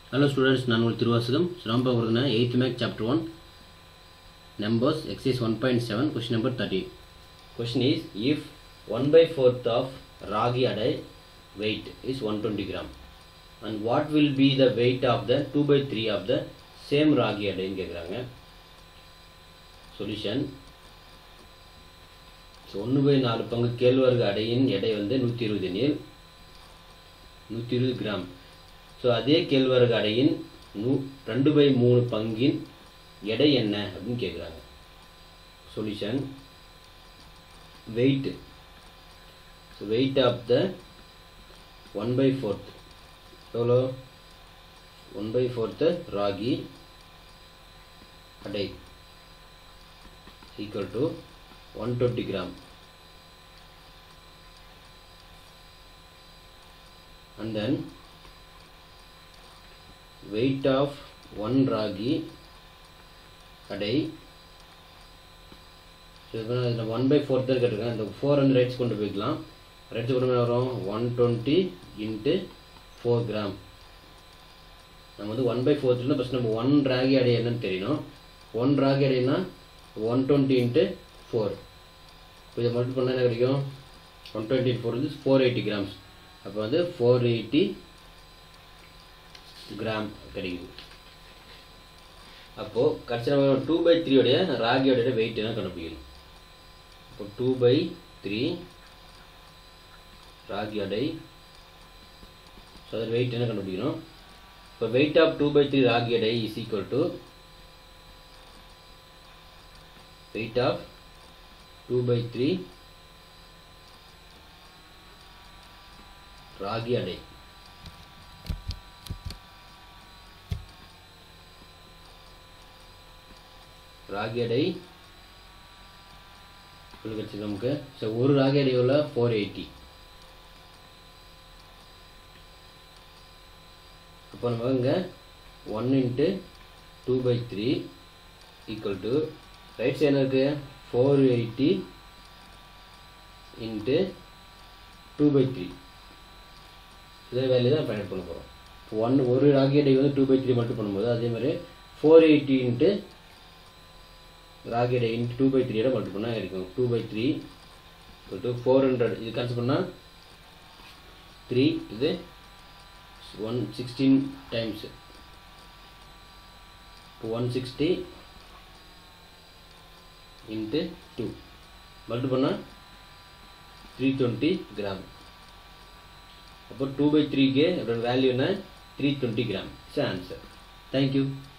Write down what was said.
hello students நான் உங்கள் திருவாசகம் சிரமப்பா கொடுங்க eighth math chapter one numbers exercise one point seven question number thirty question is if one by fourth of ragi adai weight is one twenty gram and what will be the weight of the two by three of the same ragi அடைன்னு கேட்குறாங்க solution so ஒன்று by நாலு பங்கு கேழ்வரகு அடையின் எடை வந்து நூற்றி இருபது எண்ணில் நூற்றி இருபது கிராம் ஸோ அதே கேழ்வரகு அடையின் நூ ரெண்டு பை மூணு பங்கின் எடை என்ன அப்படின்னு கேட்குறாங்க solution weight so weight of the one by fourth எவ்வளோ one by fourth ragi adai equal to 120 gram and then weight of one ragi adai so இதில் ஒன் பை ஃபோர் தான் கேட்டிருக்கேன் இந்த ஃபோர் வந்து ரைட்ஸ் கொண்டு போய்க்கலாம் ரைட்ஸ் கொண்டு போய் வரும் one twenty into four gram நம்ம வந்து ஒன் பை ஃபோர்த்தில் ஃபஸ்ட் நம்ம ஒன் ராகி அடை என்னன்னு தெரியணும் ஒன் ராகி அடைனா ஒன் டுவெண்ட்டி இன்ட்டு ஃபோர் இப்போ இதை மட்டும் பண்ணால் என்ன கிடைக்கும் ஒன் டுவெண்ட்டி ஃபோர் வந்து ஃபோர் எயிட்டி கிராம்ஸ் அப்போ வந்து ஃபோர் எயிட்டி கிராம் கிடைக்குது அப்போது கடைசி நம்ம டூ பை த்ரீயோடைய ராகியோடைய வெயிட் என்ன கண்டுபிடிக்கணும் இப்போ டூ பை த்ரீ ராகி அடை ஸோ அதில் வெயிட் என்ன கண்டுபிடிக்கணும் இப்போ weight of two by three ragi adai is equal to weight of 2 by 3 ragi adai ragi அடை கிடச்சி நமக்கு ஸோ ஒரு ராகி அடை உள்ள ஃபோர் எயிட்டி அப்போ நம்ம இங்கே one into two by three equal to right side இருக்கு four eighty into two by three இதே வேலையை தான் பயன் பண்ண போகிறோம் ஒன் ஒரு ராகி அடை வந்து டூ பை த்ரீ மட்டும் பண்ணும்போது அதே மாதிரி ஃபோர் எயிட்டி இன்ட்டு ராகி அடை இன்ட்டு டூ பை த்ரீயோட மட்டும் பண்ணால் இருக்கும் two by three two four hundred இது கன்சிடர் பண்ணால் த்ரீ இது ஒன் சிக்ஸ்டீன் டைம்ஸ் இப்போ one sixty into two multi பண்ணால் த்ரீ டுவெண்ட்டி கிராம் அப்போ டூ பை த்ரீக்கு அதோட வேல்யூ என்ன three twenty gram it's answer thank you